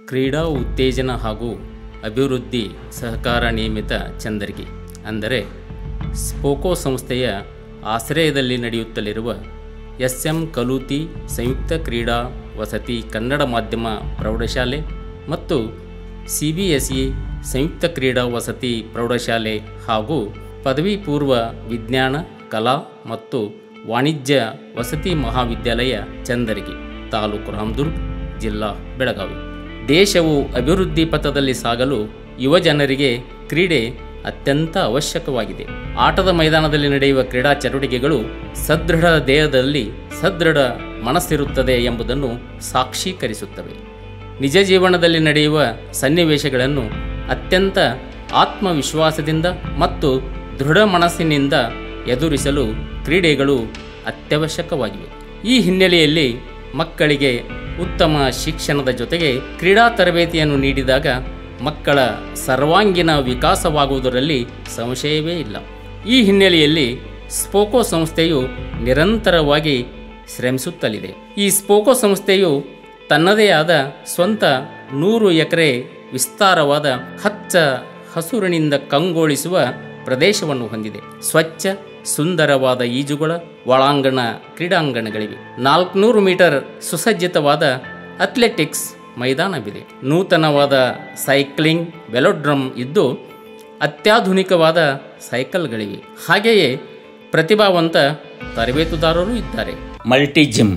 ಕ್ರೀಡಾ ಉತ್ತೇಜನ ಹಾಗೂ ಅಭಿವೃದ್ಧಿ ಸಹಕಾರ ನಿಯಮಿತ ಚಂದರ್ಗಿ ಅಂದರೆ ಸ್ಪೋಕೋ ಸಂಸ್ಥೆಯ ಆಶ್ರಯದಲ್ಲಿ ನಡೆಯುತ್ತಲಿರುವ ಎಸ್ ಎಂ ಕಲೂತಿ ಸಂಯುಕ್ತ ಕ್ರೀಡಾ ವಸತಿ ಕನ್ನಡ ಮಾಧ್ಯಮ ಪ್ರೌಢಶಾಲೆ ಮತ್ತು ಸಿ ಬಿ ಎಸ್ ಇ ಸಂಯುಕ್ತ ಕ್ರೀಡಾ ವಸತಿ ಪ್ರೌಢಶಾಲೆ ಹಾಗೂ ಪದವಿ ಪೂರ್ವ ವಿಜ್ಞಾನ ಕಲಾ ಮತ್ತು ವಾಣಿಜ್ಯ ವಸತಿ ಮಹಾವಿದ್ಯಾಲಯ ಚಂದರಗಿ ತಾಲೂಕು ರಾಮದುರ್ಗ್ ಜಿಲ್ಲಾ ಬೆಳಗಾವಿ ದೇಶವು ಅಭಿವೃದ್ಧಿ ಪಥದಲ್ಲಿ ಸಾಗಲು ಯುವಜನರಿಗೆ ಕ್ರೀಡೆ ಅತ್ಯಂತ ಅವಶ್ಯಕವಾಗಿದೆ ಆಟದ ಮೈದಾನದಲ್ಲಿ ನಡೆಯುವ ಕ್ರೀಡಾ ಚಟುವಟಿಕೆಗಳು ಸದೃಢ ದೇಹದಲ್ಲಿ ಸದೃಢ ಮನಸ್ಸಿರುತ್ತದೆ ಎಂಬುದನ್ನು ಸಾಕ್ಷೀಕರಿಸುತ್ತವೆ ನಿಜ ಜೀವನದಲ್ಲಿ ನಡೆಯುವ ಸನ್ನಿವೇಶಗಳನ್ನು ಅತ್ಯಂತ ಆತ್ಮವಿಶ್ವಾಸದಿಂದ ಮತ್ತು ದೃಢ ಮನಸ್ಸಿನಿಂದ ಎದುರಿಸಲು ಕ್ರೀಡೆಗಳು ಅತ್ಯವಶ್ಯಕವಾಗಿವೆ ಈ ಹಿನ್ನೆಲೆಯಲ್ಲಿ ಮಕ್ಕಳಿಗೆ ಉತ್ತಮ ಶಿಕ್ಷಣದ ಜೊತೆಗೆ ಕ್ರೀಡಾ ತರಬೇತಿಯನ್ನು ನೀಡಿದಾಗ ಮಕ್ಕಳ ಸರ್ವಾಂಗೀಣ ವಿಕಾಸವಾಗುವುದರಲ್ಲಿ ಸಂಶಯವೇ ಇಲ್ಲ ಈ ಹಿನ್ನೆಲೆಯಲ್ಲಿ ಸ್ಪೋಕೋ ಸಂಸ್ಥೆಯು ನಿರಂತರವಾಗಿ ಶ್ರಮಿಸುತ್ತಲಿದೆ ಈ ಸ್ಪೋಕೋ ಸಂಸ್ಥೆಯು ತನ್ನದೇ ಆದ ಸ್ವಂತ ನೂರು ಎಕರೆ ವಿಸ್ತಾರವಾದ ಹಚ್ಚ ಹಸುರಿನಿಂದ ಕಂಗೊಳಿಸುವ ಪ್ರದೇಶವನ್ನು ಹೊಂದಿದೆ ಸ್ವಚ್ಛ ಸುಂದರವಾದ ಈಜುಗಳ ಒಳಾಂಗಣ ಕ್ರೀಡಾಂಗಣಗಳಿವೆ ನಾಲ್ಕುನೂರು ಮೀಟರ್ ಸುಸಜ್ಜಿತವಾದ ಅಥ್ಲೆಟಿಕ್ಸ್ ಮೈದಾನವಿದೆ ನೂತನವಾದ ಸೈಕ್ಲಿಂಗ್ ವೆಲೋಡ್ರಮ್ ಇದ್ದು ಅತ್ಯಾಧುನಿಕವಾದ ಸೈಕಲ್ಗಳಿವೆ ಹಾಗೆಯೇ ಪ್ರತಿಭಾವಂತ ತರಬೇತುದಾರರು ಇದ್ದಾರೆ ಮಲ್ಟಿ ಜಿಮ್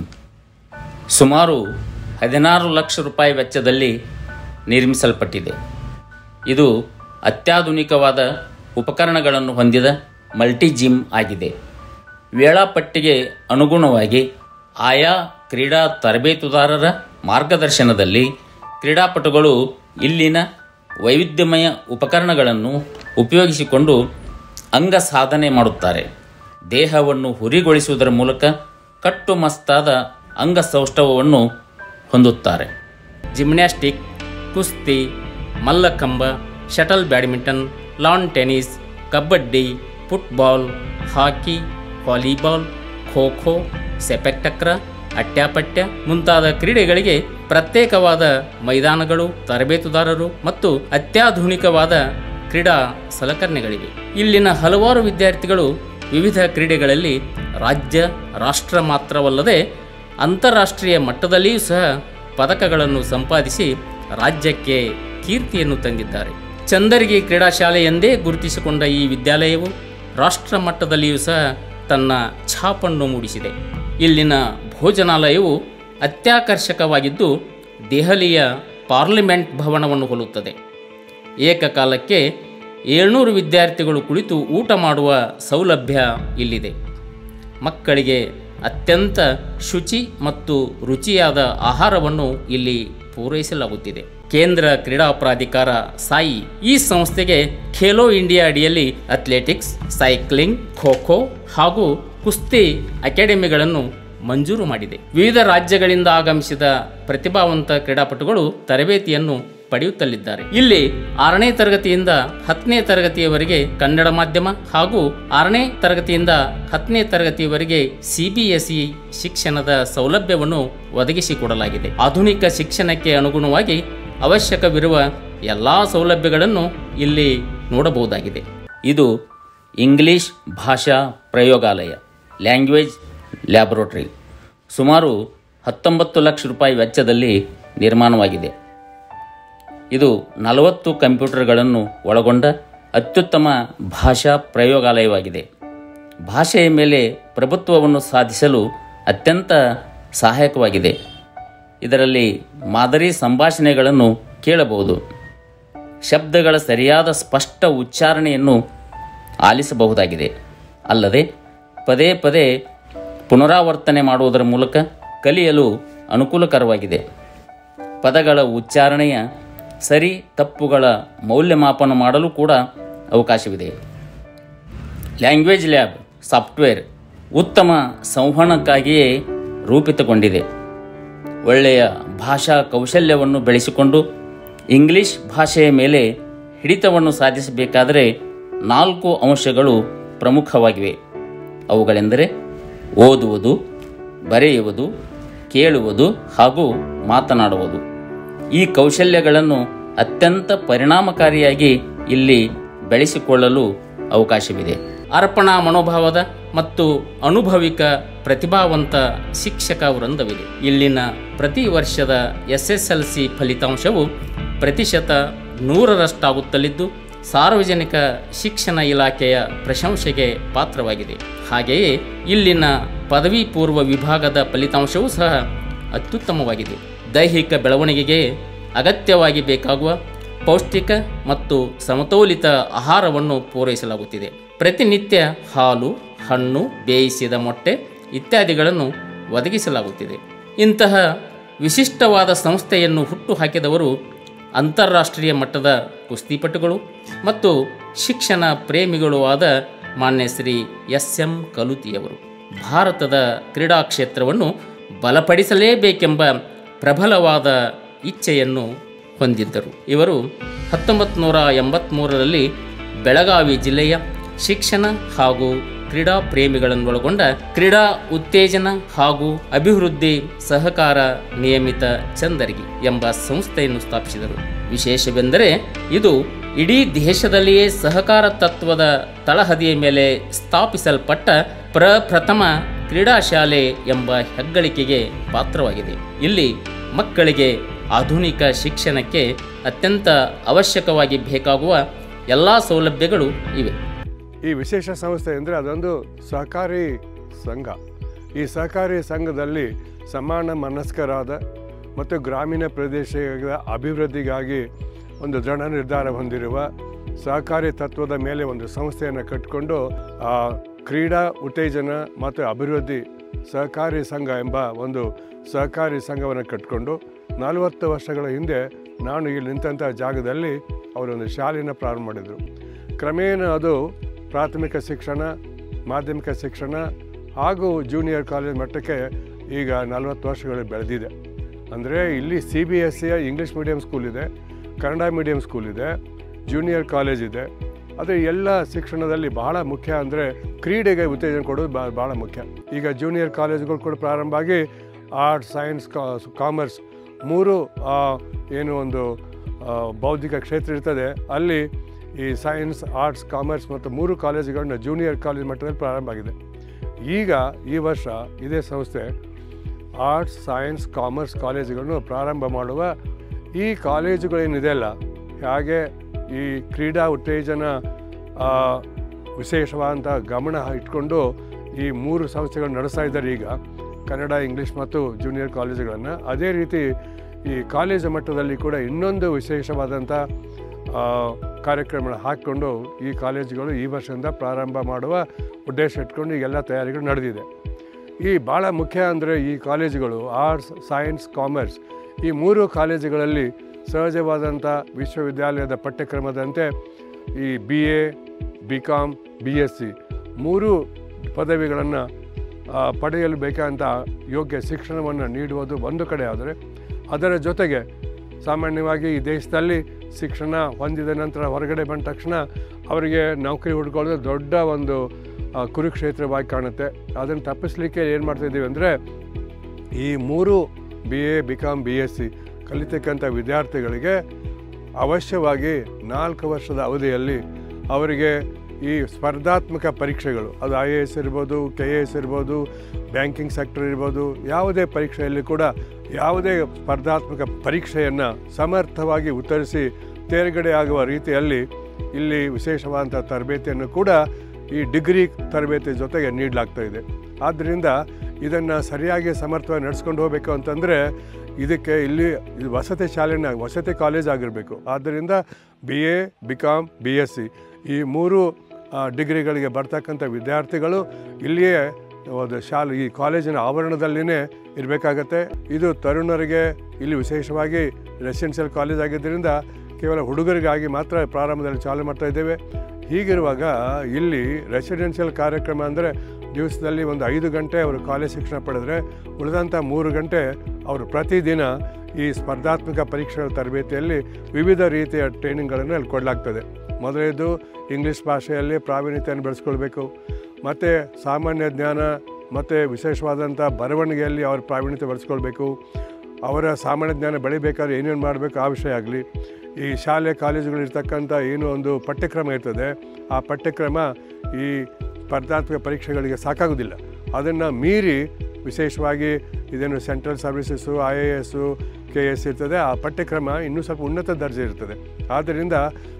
ಸುಮಾರು ಹದಿನಾರು ಲಕ್ಷ ರೂಪಾಯಿ ವೆಚ್ಚದಲ್ಲಿ ನಿರ್ಮಿಸಲ್ಪಟ್ಟಿದೆ ಇದು ಅತ್ಯಾಧುನಿಕವಾದ ಉಪಕರಣಗಳನ್ನು ಹೊಂದಿದ ಮಲ್ಟಿ ಜಿಮ್ ಆಗಿದೆ ವೇಳಾಪಟ್ಟಿಗೆ ಅನುಗುಣವಾಗಿ ಆಯಾ ಕ್ರೀಡಾ ತರಬೇತುದಾರರ ಮಾರ್ಗದರ್ಶನದಲ್ಲಿ ಕ್ರೀಡಾಪಟುಗಳು ಇಲ್ಲಿನ ವೈವಿಧ್ಯಮಯ ಉಪಕರಣಗಳನ್ನು ಉಪಯೋಗಿಸಿಕೊಂಡು ಅಂಗ ಸಾಧನೆ ಮಾಡುತ್ತಾರೆ ದೇಹವನ್ನು ಹುರಿಗೊಳಿಸುವುದರ ಮೂಲಕ ಕಟ್ಟುಮಸ್ತಾದ ಅಂಗಸೌಷ್ಠವವನ್ನು ಹೊಂದುತ್ತಾರೆ ಜಿಮ್ನ್ಯಾಸ್ಟಿಕ್ ಕುಸ್ತಿ mallakhamb shuttle badminton lawn tennis kabaddi football hockey volleyball kho kho sepak takraw atyapatya ಮುಂತಾದ ಕ್ರೀಡೆಗಳಿಗೆ ಪ್ರತ್ಯೇಕವಾದ ಮೈದಾನಗಳು ತರಬೇತುದಾರರು ಮತ್ತು ಅತ್ಯಾಧುನಿಕವಾದ ಕ್ರೀಡಾ ಸಲಕರಣೆಗಳಿವೆ ಇಲ್ಲಿನ ಹಲವಾರು ವಿದ್ಯಾರ್ಥಿಗಳು ವಿವಿಧ ಕ್ರೀಡೆಗಳಲ್ಲಿ ರಾಜ್ಯ ರಾಷ್ಟ್ರ ಮಾತ್ರವಲ್ಲದೆ ಅಂತಾರಾಷ್ಟ್ರೀಯ ಮಟ್ಟದಲ್ಲಿಯೂ ಸಹ ಪದಕಗಳನ್ನು ಸಂಪಾದಿಸಿ ರಾಜ್ಯಕ್ಕೆ ಕೀರ್ತಿಯನ್ನು ತಂದಿದ್ದಾರೆ ಚಂದರ್ಗಿ ಕ್ರೀಡಾ ಶಾಲೆ ಎಂದೇ ಗುರುತಿಸಿಕೊಂಡ ಈ ವಿದ್ಯಾಲಯವು ರಾಷ್ಟ್ರ ಮಟ್ಟದಲ್ಲಿಯೂ ಸಹ ತನ್ನ ಛಾಪನ್ನು ಮೂಡಿಸಿದೆ ಇಲ್ಲಿನ ಭೋಜನಾಲಯವು ಅತ್ಯಾಕರ್ಷಕವಾಗಿದ್ದು ದೆಹಲಿಯ ಪಾರ್ಲಿಮೆಂಟ್ ಭವನವನ್ನು ಹೋಲುತ್ತದೆ ಏಕಕಾಲಕ್ಕೆ ಏಳ್ನೂರು ವಿದ್ಯಾರ್ಥಿಗಳು ಕುಳಿತು ಊಟ ಮಾಡುವ ಸೌಲಭ್ಯ ಇಲ್ಲಿದೆ ಮಕ್ಕಳಿಗೆ ಅತ್ಯಂತ ಶುಚಿ ಮತ್ತು ರುಚಿಯಾದ ಆಹಾರವನ್ನು ಇಲ್ಲಿ ಪೂರೈಸಲಾಗುತ್ತಿದೆ ಕೇಂದ್ರ ಕ್ರೀಡಾ ಪ್ರಾಧಿಕಾರ ಸಾಯಿ ಈ ಸಂಸ್ಥೆಗೆ ಖೇಲೋ ಇಂಡಿಯಾ ಅಡಿಯಲ್ಲಿ ಅಥ್ಲೆಟಿಕ್ಸ್ ಸೈಕ್ಲಿಂಗ್ ಖೋ ಖೋ ಹಾಗೂ ಕುಸ್ತಿ ಅಕಾಡೆಮಿಗಳನ್ನು ಮಂಜೂರು ಮಾಡಿದೆ ವಿವಿಧ ರಾಜ್ಯಗಳಿಂದ ಆಗಮಿಸಿದ ಪ್ರತಿಭಾವಂತ ಕ್ರೀಡಾಪಟುಗಳು ತರಬೇತಿಯನ್ನು ಪಡೆಯುತ್ತಲಿದ್ದಾರೆ ಇಲ್ಲಿ ಆರನೇ ತರಗತಿಯಿಂದ ಹತ್ತನೇ ತರಗತಿಯವರೆಗೆ ಕನ್ನಡ ಮಾಧ್ಯಮ ಹಾಗೂ ಆರನೇ ತರಗತಿಯಿಂದ ಹತ್ತನೇ ತರಗತಿಯವರೆಗೆ ಸಿಬಿಎಸ್ಇ ಶಿಕ್ಷಣದ ಸೌಲಭ್ಯವನ್ನು ಒದಗಿಸಿಕೊಡಲಾಗಿದೆ ಆಧುನಿಕ ಶಿಕ್ಷಣಕ್ಕೆ ಅನುಗುಣವಾಗಿ ಅವಶ್ಯಕವಿರುವ ಎಲ್ಲ ಸೌಲಭ್ಯಗಳನ್ನು ಇಲ್ಲಿ ನೋಡಬಹುದಾಗಿದೆ ಇದು ಇಂಗ್ಲಿಷ್ ಭಾಷಾ ಪ್ರಯೋಗಾಲಯ ಲ್ಯಾಂಗ್ವೇಜ್ ಲ್ಯಾಬೊರೇಟರಿ ಸುಮಾರು ಹತ್ತೊಂಬತ್ತು ಲಕ್ಷ ರೂಪಾಯಿ ವೆಚ್ಚದಲ್ಲಿ ನಿರ್ಮಾಣವಾಗಿದೆ ಇದು ನಲವತ್ತು ಕಂಪ್ಯೂಟರ್ಗಳನ್ನು ಒಳಗೊಂಡ ಅತ್ಯುತ್ತಮ ಭಾಷಾ ಪ್ರಯೋಗಾಲಯವಾಗಿದೆ ಭಾಷೆಯ ಮೇಲೆ ಪ್ರಭುತ್ವವನ್ನು ಸಾಧಿಸಲು ಅತ್ಯಂತ ಸಹಾಯಕವಾಗಿದೆ ಇದರಲ್ಲಿ ಮಾದರಿ ಸಂಭಾಷಣೆಗಳನ್ನು ಕೇಳಬಹುದು ಶಬ್ದಗಳ ಸರಿಯಾದ ಸ್ಪಷ್ಟ ಉಚ್ಚಾರಣೆಯನ್ನು ಆಲಿಸಬಹುದಾಗಿದೆ ಅಲ್ಲದೆ ಪದೇ ಪದೇ ಪುನರಾವರ್ತನೆ ಮಾಡುವುದರ ಮೂಲಕ ಕಲಿಯಲು ಅನುಕೂಲಕರವಾಗಿದೆ ಪದಗಳ ಉಚ್ಚಾರಣೆಯ ಸರಿ ತಪ್ಪುಗಳ ಮೌಲ್ಯಮಾಪನ ಮಾಡಲು ಕೂಡ ಅವಕಾಶವಿದೆ ಲ್ಯಾಂಗ್ವೇಜ್ ಲ್ಯಾಬ್ ಸಾಫ್ಟ್ವೇರ್ ಉತ್ತಮ ಸಂವಹನಕ್ಕಾಗಿಯೇ ರೂಪಿತಗೊಂಡಿದೆ ಒಳ್ಳೆಯ ಭಾಷಾ ಕೌಶಲ್ಯವನ್ನು ಬೆಳೆಸಿಕೊಂಡು ಇಂಗ್ಲಿಷ್ ಭಾಷೆಯ ಮೇಲೆ ಹಿಡಿತವನ್ನು ಸಾಧಿಸಬೇಕಾದರೆ ನಾಲ್ಕು ಅಂಶಗಳು ಪ್ರಮುಖವಾಗಿವೆ ಅವುಗಳೆಂದರೆ ಓದುವುದು ಬರೆಯುವುದು ಕೇಳುವುದು ಹಾಗೂ ಮಾತನಾಡುವುದು ಈ ಕೌಶಲ್ಯಗಳನ್ನು ಅತ್ಯಂತ ಪರಿಣಾಮಕಾರಿಯಾಗಿ ಇಲ್ಲಿ ಬೆಳೆಸಿಕೊಳ್ಳಲು ಅವಕಾಶವಿದೆ ಅರ್ಪಣಾ ಮನೋಭಾವದ ಮತ್ತು ಅನುಭವಿಕ ಪ್ರತಿಭಾವಂತ ಶಿಕ್ಷಕ ವೃಂದವಿದೆ ಇಲ್ಲಿನ ಪ್ರತಿ ವರ್ಷದ ಎಸ್ ಎಸ್ ಎಲ್ ಸಿ ಫಲಿತಾಂಶವು ಪ್ರತಿಶತ ನೂರರಷ್ಟಾಗುತ್ತಲಿದ್ದು ಸಾರ್ವಜನಿಕ ಶಿಕ್ಷಣ ಇಲಾಖೆಯ ಪ್ರಶಂಸೆಗೆ ಪಾತ್ರವಾಗಿದೆ ಹಾಗೆಯೇ ಇಲ್ಲಿನ ಪದವಿ ಪೂರ್ವ ವಿಭಾಗದ ಫಲಿತಾಂಶವೂ ಸಹ ಅತ್ಯುತ್ತಮವಾಗಿದೆ ದೈಹಿಕ ಬೆಳವಣಿಗೆಗೆ ಅಗತ್ಯವಾಗಿ ಬೇಕಾಗುವ ಪೌಷ್ಟಿಕ ಮತ್ತು ಸಮತೋಲಿತ ಆಹಾರವನ್ನು ಪೂರೈಸಲಾಗುತ್ತಿದೆ ಪ್ರತಿನಿತ್ಯ ಹಾಲು ಹಣ್ಣು ಬೇಯಿಸಿದ ಮೊಟ್ಟೆ ಇತ್ಯಾದಿಗಳನ್ನು ಒದಗಿಸಲಾಗುತ್ತಿದೆ ಇಂತಹ ವಿಶಿಷ್ಟವಾದ ಸಂಸ್ಥೆಯನ್ನು ಹುಟ್ಟು ಹಾಕಿದವರು ಅಂತಾರಾಷ್ಟ್ರೀಯ ಮಟ್ಟದ ಕುಸ್ತಿಪಟುಗಳು ಮತ್ತು ಶಿಕ್ಷಣ ಪ್ರೇಮಿಗಳೂ ಆದ ಮಾನ್ಯ ಶ್ರೀ ಎಸ್ ಎಂ ಕಲುತಿಯವರು ಭಾರತದ ಕ್ರೀಡಾ ಕ್ಷೇತ್ರವನ್ನು ಬಲಪಡಿಸಲೇಬೇಕೆಂಬ ಪ್ರಬಲವಾದ ಇಚ್ಛೆಯನ್ನು ಹೊಂದಿದ್ದರು ಇವರು ಹತ್ತೊಂಬತ್ತು ನೂರ ಎಂಬತ್ತ್ಮೂರರಲ್ಲಿ ಬೆಳಗಾವಿ ಜಿಲ್ಲೆಯ ಶಿಕ್ಷಣ ಹಾಗೂ ಕ್ರೀಡಾ ಪ್ರೇಮಿಗಳನ್ನೊಳಗೊಂಡ ಕ್ರೀಡಾ ಉತ್ತೇಜನ ಹಾಗೂ ಅಭಿವೃದ್ಧಿ ಸಹಕಾರ ನಿಯಮಿತ ಚಂದರ್ಗಿ ಎಂಬ ಸಂಸ್ಥೆಯನ್ನು ಸ್ಥಾಪಿಸಿದರು ವಿಶೇಷವೆಂದರೆ ಇದು ಇಡೀ ದೇಶದಲ್ಲಿಯೇ ಸಹಕಾರ ತತ್ವದ ತಳಹದಿಯ ಮೇಲೆ ಸ್ಥಾಪಿಸಲ್ಪಟ್ಟ ಪ್ರಪ್ರಥಮ ಕ್ರೀಡಾ ಶಾಲೆ ಎಂಬ ಹೆಗ್ಗಳಿಕೆಗೆ ಪಾತ್ರವಾಗಿದೆ ಇಲ್ಲಿ ಮಕ್ಕಳಿಗೆ ಆಧುನಿಕ ಶಿಕ್ಷಣಕ್ಕೆ ಅತ್ಯಂತ ಅವಶ್ಯಕವಾಗಿ ಬೇಕಾಗುವ ಎಲ್ಲ ಸೌಲಭ್ಯಗಳು ಇವೆ ಈ ವಿಶೇಷ ಸಂಸ್ಥೆ ಅಂದರೆ ಅದೊಂದು ಸಹಕಾರಿ ಸಂಘ ಈ ಸಹಕಾರಿ ಸಂಘದಲ್ಲಿ ಸಮಾನ ಮನಸ್ಕರಾದ ಮತ್ತು ಗ್ರಾಮೀಣ ಪ್ರದೇಶಗಳ ಅಭಿವೃದ್ಧಿಗಾಗಿ ಒಂದು ದೃಢ ನಿರ್ಧಾರ ಹೊಂದಿರುವ ಸಹಕಾರಿ ತತ್ವದ ಮೇಲೆ ಒಂದು ಸಂಸ್ಥೆಯನ್ನು ಕಟ್ಟಿಕೊಂಡು ಆ ಕ್ರೀಡಾ ಉತ್ತೇಜನ ಮತ್ತು ಅಭಿವೃದ್ಧಿ ಸಹಕಾರಿ ಸಂಘ ಎಂಬ ಒಂದು ಸಹಕಾರಿ ಸಂಘವನ್ನು ಕಟ್ಟಿಕೊಂಡು ನಲವತ್ತು ವರ್ಷಗಳ ಹಿಂದೆ ನಾನು ಇಲ್ಲಿ ನಿಂತಹ ಜಾಗದಲ್ಲಿ ಅವರೊಂದು ಶಾಲೆಯನ್ನು ಪ್ರಾರಂಭ ಮಾಡಿದರು ಕ್ರಮೇಣ ಅದು ಪ್ರಾಥಮಿಕ ಶಿಕ್ಷಣ ಮಾಧ್ಯಮಿಕ ಶಿಕ್ಷಣ ಹಾಗೂ ಜೂನಿಯರ್ ಕಾಲೇಜ್ ಮಟ್ಟಕ್ಕೆ ಈಗ ನಲವತ್ತು ವರ್ಷಗಳು ಬೆಳೆದಿದೆ ಅಂದರೆ ಇಲ್ಲಿ ಸಿ ಬಿ ಎಸ್ ಸಿಯ ಇಂಗ್ಲೀಷ್ ಮೀಡಿಯಂ ಸ್ಕೂಲ್ ಇದೆ ಕನ್ನಡ ಮೀಡಿಯಂ ಸ್ಕೂಲ್ ಇದೆ ಜೂನಿಯರ್ ಕಾಲೇಜ್ ಇದೆ ಆದರೆ ಎಲ್ಲ ಶಿಕ್ಷಣದಲ್ಲಿ ಬಹಳ ಮುಖ್ಯ ಅಂದರೆ ಕ್ರೀಡೆಗೆ ಉತ್ತೇಜನ ಕೊಡೋದು ಬಾ ಭಾಳ ಮುಖ್ಯ ಈಗ ಜೂನಿಯರ್ ಕಾಲೇಜುಗಳು ಕೂಡ ಪ್ರಾರಂಭ ಆಗಿ ಆರ್ಟ್ಸ್ ಸೈನ್ಸ್ ಕಾಮರ್ಸ್ ಮೂರು ಆ, ಏನು ಒಂದು ಆ, ಬೌದ್ಧಿಕ ಕ್ಷೇತ್ರ ಇರ್ತದೆ ಅಲ್ಲಿ ಈ ಸೈನ್ಸ್ ಆರ್ಟ್ಸ್ ಕಾಮರ್ಸ್ ಮತ್ತು ಮೂರು ಕಾಲೇಜುಗಳನ್ನ ಜೂನಿಯರ್ ಕಾಲೇಜ್ ಮಟ್ಟದಲ್ಲಿ ಪ್ರಾರಂಭ ಆಗಿದೆ ಈಗ ಈ ವರ್ಷ ಇದೇ ಸಂಸ್ಥೆ ಆರ್ಟ್ಸ್ ಸೈನ್ಸ್ ಕಾಮರ್ಸ್ ಕಾಲೇಜುಗಳನ್ನು ಪ್ರಾರಂಭ ಮಾಡುವ ಈ ಕಾಲೇಜುಗಳೇನಿದೆ ಅಲ್ಲ ಹಾಗೆ ಈ ಕ್ರೀಡಾ ಉತ್ತೇಜನ ಆ, ವಿಶೇಷವಾದಂಥ ಗಮನ ಇಟ್ಕೊಂಡು ಈ ಮೂರು ಸಂಸ್ಥೆಗಳು ನಡೆಸ್ತಾ ಇದ್ದಾರೆ ಈಗ ಕನ್ನಡ ಇಂಗ್ಲೀಷ್ ಮತ್ತು ಜೂನಿಯರ್ ಕಾಲೇಜುಗಳನ್ನು ಅದೇ ರೀತಿ ಈ ಕಾಲೇಜು ಮಟ್ಟದಲ್ಲಿ ಕೂಡ ಇನ್ನೊಂದು ವಿಶೇಷವಾದಂಥ ಆ, ಕಾರ್ಯಕ್ರಮಗಳನ್ನ ಹಾಕಿಕೊಂಡು ಈ ಕಾಲೇಜುಗಳು ಈ ವರ್ಷದಿಂದ ಪ್ರಾರಂಭ ಮಾಡುವ ಉದ್ದೇಶ ಇಟ್ಕೊಂಡು ಈಗೆಲ್ಲ ತಯಾರಿಗಳು ನಡೆದಿದೆ ಈ ಭಾಳ ಮುಖ್ಯ ಅಂದರೆ ಈ ಕಾಲೇಜುಗಳು ಆರ್ಟ್ಸ್ ಸೈನ್ಸ್ ಕಾಮರ್ಸ್ ಈ ಮೂರು ಕಾಲೇಜುಗಳಲ್ಲಿ ಸಹಜವಾದಂಥ ವಿಶ್ವವಿದ್ಯಾಲಯದ ಪಠ್ಯಕ್ರಮದಂತೆ ಈ B A B com B S C ಮೂರು ಪದವಿಗಳನ್ನು ಪಡೆಯಲು ಬೇಕಾದಂಥ ಯೋಗ್ಯ ಶಿಕ್ಷಣವನ್ನು ನೀಡುವುದು ಒಂದು ಕಡೆ ಆದರೆ ಅದರ ಜೊತೆಗೆ ಸಾಮಾನ್ಯವಾಗಿ ಈ ದೇಶದಲ್ಲಿ ಶಿಕ್ಷಣ ಹೊಂದಿದ ನಂತರ ಹೊರಗಡೆ ಬಂದ ತಕ್ಷಣ ಅವರಿಗೆ ನೌಕರಿ ಹುಡ್ಕೊಳ್ಳೋದು ದೊಡ್ಡ ಒಂದು ಆ, ಕುರುಕ್ಷೇತ್ರವಾಗಿ ಕಾಣುತ್ತೆ ಅದನ್ನು ತಪ್ಪಿಸ್ಲಿಕ್ಕೆ ಏನು ಮಾಡ್ತಾಯಿದ್ದೀವಿ ಅಂದರೆ ಈ ಮೂರು B A B com B S C ಕಲಿತಕ್ಕಂಥ ವಿದ್ಯಾರ್ಥಿಗಳಿಗೆ ಅವಶ್ಯವಾಗಿ ನಾಲ್ಕು ವರ್ಷದ ಅವಧಿಯಲ್ಲಿ ಅವರಿಗೆ ಈ ಸ್ಪರ್ಧಾತ್ಮಕ ಪರೀಕ್ಷೆಗಳು ಅದು ಐ ಎ ಎಸ್ ಇರ್ಬೋದು ಕೆ ಎ ಎಸ್ ಇರ್ಬೋದು ಬ್ಯಾಂಕಿಂಗ್ ಸೆಕ್ಟರ್ ಇರ್ಬೋದು ಯಾವುದೇ ಪರೀಕ್ಷೆಯಲ್ಲಿ ಕೂಡ ಯಾವುದೇ ಸ್ಪರ್ಧಾತ್ಮಕ ಪರೀಕ್ಷೆಯನ್ನು ಸಮರ್ಥವಾಗಿ ಉತ್ತರಿಸಿ ತೇರ್ಗಡೆ ಆಗುವ ರೀತಿಯಲ್ಲಿ ಇಲ್ಲಿ ವಿಶೇಷವಾದಂಥ ತರಬೇತಿಯನ್ನು ಕೂಡ ಈ ಡಿಗ್ರಿ ತರಬೇತಿ ಜೊತೆಗೆ ನೀಡಲಾಗ್ತಾ ಇದೆ ಆದ್ದರಿಂದ ಇದನ್ನು ಸರಿಯಾಗಿ ಸಮರ್ಥವಾಗಿ ನಡೆಸ್ಕೊಂಡು ಹೋಗಬೇಕು ಅಂತಂದರೆ ಇದಕ್ಕೆ ಇಲ್ಲಿ ಇದು ವಸತಿ ಶಾಲೆನ ವಸತಿ ಕಾಲೇಜ್ ಆಗಿರಬೇಕು ಆದ್ದರಿಂದ B A B com B S C ಈ ಮೂರು ಆ, ಡಿಗ್ರಿಗಳಿಗೆ ಬರ್ತಕ್ಕಂಥ ವಿದ್ಯಾರ್ಥಿಗಳು ಇಲ್ಲಿಯೇ ಒಂದು ಶಾಲೆ ಈ ಕಾಲೇಜಿನ ಆವರಣದಲ್ಲಿನೇ ಇರಬೇಕಾಗತ್ತೆ ಇದು ತರುಣರಿಗೆ ಇಲ್ಲಿ ವಿಶೇಷವಾಗಿ ರೆಸಿಡೆನ್ಷಿಯಲ್ ಕಾಲೇಜ್ ಆಗಿದ್ದರಿಂದ ಕೇವಲ ಹುಡುಗರಿಗಾಗಿ ಮಾತ್ರ ಪ್ರಾರಂಭದಲ್ಲಿ ಚಾಲೂ ಮಾಡ್ತಾ ಇದ್ದೇವೆ ಹೀಗಿರುವಾಗ ಇಲ್ಲಿ ರೆಸಿಡೆನ್ಷಿಯಲ್ ಕಾರ್ಯಕ್ರಮ ಅಂದರೆ ದಿವಸದಲ್ಲಿ ಒಂದು ಐದು ಗಂಟೆ ಅವರು ಕಾಲೇಜ್ ಶಿಕ್ಷಣ ಪಡೆದರೆ ಉಳಿದಂಥ ಮೂರು ಗಂಟೆ ಅವರು ಪ್ರತಿದಿನ ಈ ಸ್ಪರ್ಧಾತ್ಮಕ ಪರೀಕ್ಷೆಗಳ ತರಬೇತಿಯಲ್ಲಿ ವಿವಿಧ ರೀತಿಯ ಟ್ರೈನಿಂಗ್ಗಳನ್ನು ಅಲ್ಲಿ ಕೊಡಲಾಗ್ತದೆ ಮೊದಲನೇದು ಇಂಗ್ಲೀಷ್ ಭಾಷೆಯಲ್ಲಿ ಪ್ರಾವೀಣ್ಯತೆಯನ್ನು ಬೆಳೆಸ್ಕೊಳ್ಬೇಕು ಮತ್ತು ಸಾಮಾನ್ಯ ಜ್ಞಾನ ಮತ್ತು ವಿಶೇಷವಾದಂಥ ಬರವಣಿಗೆಯಲ್ಲಿ ಅವ್ರ ಪ್ರಾವೀಣ್ಯತೆ ಬೆಳೆಸ್ಕೊಳ್ಬೇಕು ಅವರ ಸಾಮಾನ್ಯ ಜ್ಞಾನ ಬೆಳಿಬೇಕಾದ್ರೆ ಏನೇನು ಮಾಡಬೇಕು ಆ ವಿಷಯ ಆಗಲಿ ಈ ಶಾಲೆ ಕಾಲೇಜುಗಳಿರ್ತಕ್ಕಂಥ ಏನು ಒಂದು ಪಠ್ಯಕ್ರಮ ಇರ್ತದೆ ಆ ಪಠ್ಯಕ್ರಮ ಈ ಸ್ಪರ್ಧಾತ್ಮಕ ಪರೀಕ್ಷೆಗಳಿಗೆ ಸಾಕಾಗೋದಿಲ್ಲ ಅದನ್ನು ಮೀರಿ ವಿಶೇಷವಾಗಿ ಇದೇನು central services I A S K S ಇರ್ತದೆ ಆ ಪಠ್ಯಕ್ರಮ ಇನ್ನೂ ಸ್ವಲ್ಪ ಉನ್ನತ ದರ್ಜೆ ಇರ್ತದೆ ಆದ್ದರಿಂದ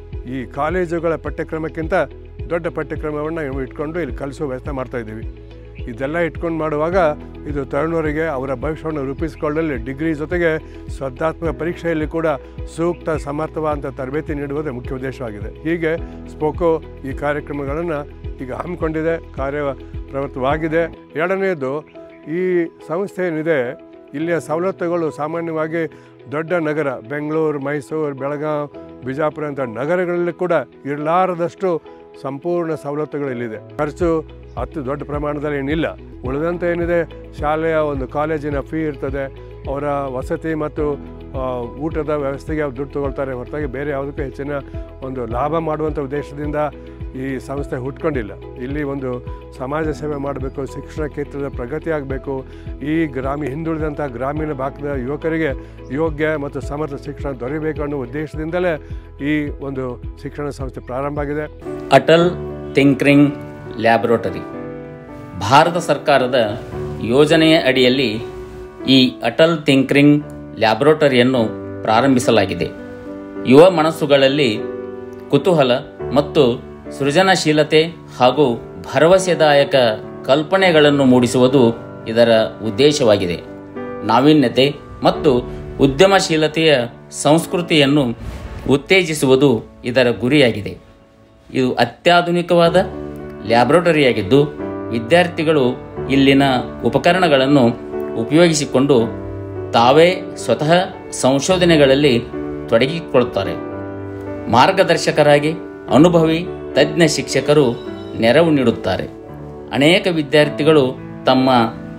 ಈ ಕಾಲೇಜುಗಳ ಪಠ್ಯಕ್ರಮಕ್ಕಿಂತ ದೊಡ್ಡ ಪಠ್ಯಕ್ರಮವನ್ನು ನಾವು ಇಟ್ಕೊಂಡು ಇಲ್ಲಿ ಕಲಿಸೋ ವ್ಯವಸ್ಥೆ ಮಾಡ್ತಾಯಿದ್ದೀವಿ ಇದೆಲ್ಲ ಇಟ್ಕೊಂಡು ಮಾಡುವಾಗ ಇದು ತರುಣರಿಗೆ ಅವರ ಭವಿಷ್ಯವನ್ನು ರೂಪಿಸಿಕೊಳ್ಳಲು ಡಿಗ್ರಿ ಜೊತೆಗೆ ಸ್ಪರ್ಧಾತ್ಮಕ ಪರೀಕ್ಷೆಯಲ್ಲಿ ಕೂಡ ಸೂಕ್ತ ಸಮರ್ಥವಾದಂಥ ತರಬೇತಿ ನೀಡುವುದೇ ಮುಖ್ಯ ಉದ್ದೇಶವಾಗಿದೆ ಹೀಗೆ ಸ್ಪೋಕೋ ಈ ಕಾರ್ಯಕ್ರಮಗಳನ್ನು ಈಗ ಹಮ್ಮಿಕೊಂಡಿದೆ ಕಾರ್ಯ ಪ್ರವೃತ್ತವಾಗಿದೆ ಎರಡನೆಯದು ಈ ಸಂಸ್ಥೆ ಏನಿದೆ ಇಲ್ಲಿಯ ಸವಲತ್ತುಗಳು ಸಾಮಾನ್ಯವಾಗಿ ದೊಡ್ಡ ನಗರ ಬೆಂಗಳೂರು ಮೈಸೂರು ಬೆಳಗಾವಿ ಬಿಜಾಪುರ ಅಂತ ನಗರಗಳಲ್ಲಿ ಕೂಡ ಇರಲಾರದಷ್ಟು ಸಂಪೂರ್ಣ ಸವಲತ್ತುಗಳು ಇಲ್ಲಿದೆ ಖರ್ಚು ಅಷ್ಟು ದೊಡ್ಡ ಪ್ರಮಾಣದಲ್ಲಿ ಏನಿಲ್ಲ ಉಳಿದಂತೆ ಏನಿದೆ ಶಾಲೆಯ ಒಂದು ಕಾಲೇಜಿನ ಫೀ ಇರ್ತದೆ ಅವರ ವಸತಿ ಮತ್ತು ಆ, ಊಟದ ವ್ಯವಸ್ಥೆಗೆ ಅವ್ರು ದುಡ್ಡು ತಗೊಳ್ತಾರೆ ಹೊರತಾಗಿ ಬೇರೆ ಯಾವುದಕ್ಕೂ ಹೆಚ್ಚಿನ ಒಂದು ಲಾಭ ಮಾಡುವಂಥ ಉದ್ದೇಶದಿಂದ ಈ ಸಂಸ್ಥೆ ಹುಟ್ಕೊಂಡಿಲ್ಲ ಇಲ್ಲಿ ಒಂದು ಸಮಾಜ ಸೇವೆ ಮಾಡಬೇಕು ಶಿಕ್ಷಣ ಕ್ಷೇತ್ರದ ಪ್ರಗತಿ ಆಗಬೇಕು ಈ ಗ್ರಾಮಿ ಹಿಂದುಳಿದಂಥ ಗ್ರಾಮೀಣ ಭಾಗದ ಯುವಕರಿಗೆ ಯೋಗ್ಯ ಮತ್ತು ಸಮರ್ಥ ಶಿಕ್ಷಣ ದೊರೆಯಬೇಕು ಅನ್ನೋ ಉದ್ದೇಶದಿಂದಲೇ ಈ ಒಂದು ಶಿಕ್ಷಣ ಸಂಸ್ಥೆ ಪ್ರಾರಂಭ ಆಗಿದೆ ಅಟಲ್ ಥಿಂಕ್ರಿಂಗ್ ಲ್ಯಾಬೊರೇಟರಿ ಭಾರತ ಸರ್ಕಾರದ ಯೋಜನೆಯ ಅಡಿಯಲ್ಲಿ ಈ ಅಟಲ್ ಥಿಂಕ್ರಿಂಗ್ ಲ್ಯಾಬೊರೇಟರಿಯನ್ನು ಪ್ರಾರಂಭಿಸಲಾಗಿದೆ ಯುವ ಮನಸ್ಸುಗಳಲ್ಲಿ ಕುತೂಹಲ ಮತ್ತು ಸೃಜನಶೀಲತೆ ಹಾಗೂ ಭರವಸೆದಾಯಕ ಕಲ್ಪನೆಗಳನ್ನು ಮೂಡಿಸುವುದು ಇದರ ಉದ್ದೇಶವಾಗಿದೆ ನಾವೀನ್ಯತೆ ಮತ್ತು ಉದ್ಯಮಶೀಲತೆಯ ಸಂಸ್ಕೃತಿಯನ್ನು ಉತ್ತೇಜಿಸುವುದು ಇದರ ಗುರಿಯಾಗಿದೆ ಇದು ಅತ್ಯಾಧುನಿಕವಾದ ಲ್ಯಾಬೊರೇಟರಿಯಾಗಿದ್ದು ವಿದ್ಯಾರ್ಥಿಗಳು ಇಲ್ಲಿನ ಉಪಕರಣಗಳನ್ನು ಉಪಯೋಗಿಸಿಕೊಂಡು ತಾವೇ ಸ್ವತಃ ಸಂಶೋಧನೆಗಳಲ್ಲಿ ತೊಡಗಿಕೊಳ್ಳುತ್ತಾರೆ ಮಾರ್ಗದರ್ಶಕರಾಗಿ ಅನುಭವಿ ತಜ್ಞ ಶಿಕ್ಷಕರು ನೆರವು ನೀಡುತ್ತಾರೆ ಅನೇಕ ವಿದ್ಯಾರ್ಥಿಗಳು ತಮ್ಮ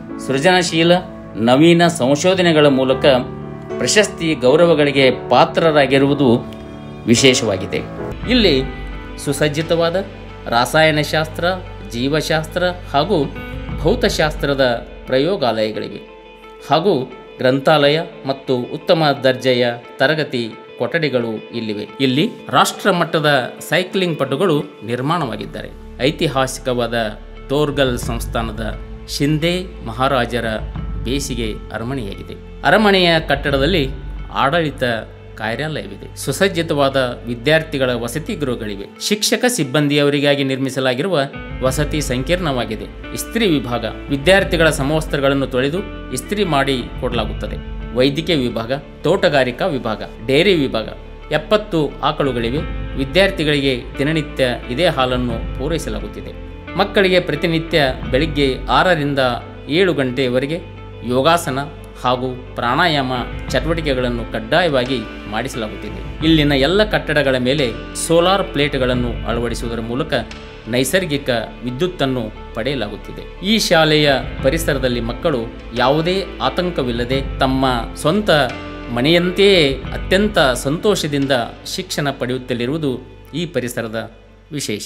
ಸೃಜನಶೀಲ ನವೀನ ಸಂಶೋಧನೆಗಳ ಮೂಲಕ ಪ್ರಶಸ್ತಿ ಗೌರವಗಳಿಗೆ ಪಾತ್ರರಾಗಿರುವುದು ವಿಶೇಷವಾಗಿದೆ ಇಲ್ಲಿ ಸುಸಜ್ಜಿತವಾದ ರಾಸಾಯನಶಾಸ್ತ್ರ ಜೀವಶಾಸ್ತ್ರ ಹಾಗೂ ಭೌತಶಾಸ್ತ್ರದ ಪ್ರಯೋಗಾಲಯಗಳಿವೆ ಹಾಗೂ ಗ್ರಂಥಾಲಯ ಮತ್ತು ಉತ್ತಮ ದರ್ಜೆಯ ತರಗತಿ ಕೊಠಡಿಗಳು ಇಲ್ಲಿವೆ ಇಲ್ಲಿ ರಾಷ್ಟ್ರ ಮಟ್ಟದ ಸೈಕ್ಲಿಂಗ್ ಪಟುಗಳು ನಿರ್ಮಾಣವಾಗಿದ್ದಾರೆ ಐತಿಹಾಸಿಕವಾದ ತೋರ್ಗಲ್ ಸಂಸ್ಥಾನದ ಶಿಂದೆ ಮಹಾರಾಜರ ಬೇಸಿಗೆ ಅರಮನೆಯಾಗಿದೆ ಅರಮನೆಯ ಕಟ್ಟಡದಲ್ಲಿ ಆಡಳಿತ ಕಾರ್ಯಾಲಯವಿದೆ ಸುಸಜ್ಜಿತವಾದ ವಿದ್ಯಾರ್ಥಿಗಳ ವಸತಿ ಗೃಹಗಳಿವೆ ಶಿಕ್ಷಕ ಸಿಬ್ಬಂದಿಯವರಿಗಾಗಿ ನಿರ್ಮಿಸಲಾಗಿರುವ ವಸತಿ ಸಂಕೀರ್ಣವಾಗಿದೆ ಇಸ್ತ್ರಿ ವಿಭಾಗ ವಿದ್ಯಾರ್ಥಿಗಳ ಸಮವಸ್ತ್ರಗಳನ್ನು ತೊಳೆದು ಇಸ್ತ್ರಿ ಮಾಡಿ ಕೊಡಲಾಗುತ್ತದೆ ವೈದ್ಯಕೀಯ ವಿಭಾಗ ತೋಟಗಾರಿಕಾ ವಿಭಾಗ ಡೇರಿ ವಿಭಾಗ ಎಪ್ಪತ್ತು ಆಕಳುಗಳಿವೆ ವಿದ್ಯಾರ್ಥಿಗಳಿಗೆ ದಿನನಿತ್ಯ ಇದೇ ಹಾಲನ್ನು ಪೂರೈಸಲಾಗುತ್ತಿದೆ ಮಕ್ಕಳಿಗೆ ಪ್ರತಿನಿತ್ಯ ಬೆಳಿಗ್ಗೆ ಆರರಿಂದ ಏಳು ಗಂಟೆಯವರೆಗೆ ಯೋಗಾಸನ ಹಾಗೂ ಪ್ರಾಣಾಯಾಮ ಚಟುವಟಿಕೆಗಳನ್ನು ಕಡ್ಡಾಯವಾಗಿ ಮಾಡಿಸಲಾಗುತ್ತಿದೆ ಇಲ್ಲಿನ ಎಲ್ಲ ಕಟ್ಟಡಗಳ ಮೇಲೆ ಸೋಲಾರ್ ಪ್ಲೇಟ್ಗಳನ್ನು ಅಳವಡಿಸುವುದರ ಮೂಲಕ ನೈಸರ್ಗಿಕ ವಿದ್ಯುತ್ತನ್ನು ಪಡೆಯಲಾಗುತ್ತಿದೆ ಈ ಶಾಲೆಯ ಪರಿಸರದಲ್ಲಿ ಮಕ್ಕಳು ಯಾವುದೇ ಆತಂಕವಿಲ್ಲದೆ ತಮ್ಮ ಸ್ವಂತ ಮನೆಯಂತೆಯೇ ಅತ್ಯಂತ ಸಂತೋಷದಿಂದ ಶಿಕ್ಷಣ ಪಡೆಯುತ್ತಲಿರುವುದು ಈ ಪರಿಸರದ ವಿಶೇಷ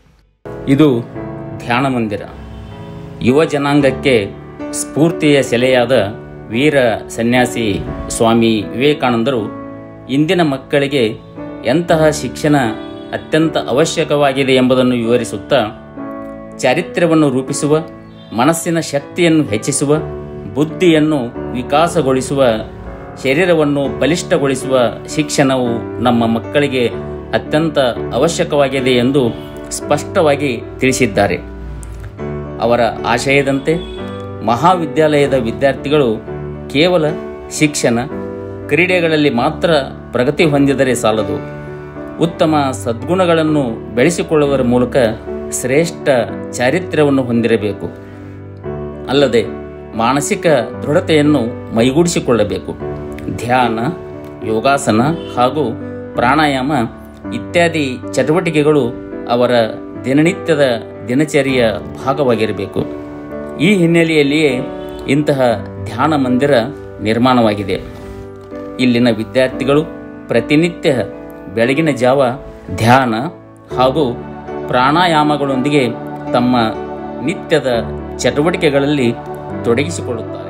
ಇದು ಧ್ಯಾನ ಮಂದಿರ ಯುವ ಜನಾಂಗಕ್ಕೆ ಸ್ಫೂರ್ತಿಯ ಸೆಲೆಯಾದ ವೀರ ಸನ್ಯಾಸಿ ಸ್ವಾಮಿ ವಿವೇಕಾನಂದರು ಇಂದಿನ ಮಕ್ಕಳಿಗೆ ಎಂತಹ ಶಿಕ್ಷಣ ಅತ್ಯಂತ ಅವಶ್ಯಕವಾಗಿದೆ ಎಂಬುದನ್ನು ವಿವರಿಸುತ್ತಾ ಚಾರಿತ್ರ್ಯವನ್ನು ರೂಪಿಸುವ ಮನಸ್ಸಿನ ಶಕ್ತಿಯನ್ನು ಹೆಚ್ಚಿಸುವ ಬುದ್ಧಿಯನ್ನು ವಿಕಾಸಗೊಳಿಸುವ ಶರೀರವನ್ನು ಬಲಿಷ್ಠಗೊಳಿಸುವ ಶಿಕ್ಷಣವು ನಮ್ಮ ಮಕ್ಕಳಿಗೆ ಅತ್ಯಂತ ಅವಶ್ಯಕವಾಗಿದೆ ಎಂದು ಸ್ಪಷ್ಟವಾಗಿ ತಿಳಿಸಿದ್ದಾರೆ ಅವರ ಆಶಯದಂತೆ ಮಹಾವಿದ್ಯಾಲಯದ ವಿದ್ಯಾರ್ಥಿಗಳು ಕೇವಲ ಶಿಕ್ಷಣ ಕ್ರೀಡೆಗಳಲ್ಲಿ ಮಾತ್ರ ಪ್ರಗತಿ ಹೊಂದಿದರೆ ಸಾಲದು ಉತ್ತಮ ಸದ್ಗುಣಗಳನ್ನು ಬೆಳೆಸಿಕೊಳ್ಳುವುದರ ಮೂಲಕ ಶ್ರೇಷ್ಠ ಚಾರಿತ್ರ್ಯವನ್ನು ಹೊಂದಿರಬೇಕು ಅಲ್ಲದೆ ಮಾನಸಿಕ ದೃಢತೆಯನ್ನು ಮೈಗೂಡಿಸಿಕೊಳ್ಳಬೇಕು ಧ್ಯಾನ ಯೋಗಾಸನ ಹಾಗೂ ಪ್ರಾಣಾಯಾಮ ಇತ್ಯಾದಿ ಚಟುವಟಿಕೆಗಳು ಅವರ ದಿನನಿತ್ಯದ ದಿನಚರಿಯ ಭಾಗವಾಗಿರಬೇಕು ಈ ಹಿನ್ನೆಲೆಯಲ್ಲಿಯೇ ಇಂತಹ ಧ್ಯಾನ ಮಂದಿರ ನಿರ್ಮಾಣವಾಗಿದೆ ಇಲ್ಲಿನ ವಿದ್ಯಾರ್ಥಿಗಳು ಪ್ರತಿನಿತ್ಯ ಬೆಳಗಿನ ಜಾವ ಧ್ಯಾನ ಹಾಗೂ ಪ್ರಾಣಾಯಾಮಗಳೊಂದಿಗೆ ತಮ್ಮ ನಿತ್ಯದ ಚಟುವಟಿಕೆಗಳಲ್ಲಿ ತೊಡಗಿಸಿಕೊಳ್ಳುತ್ತಾರೆ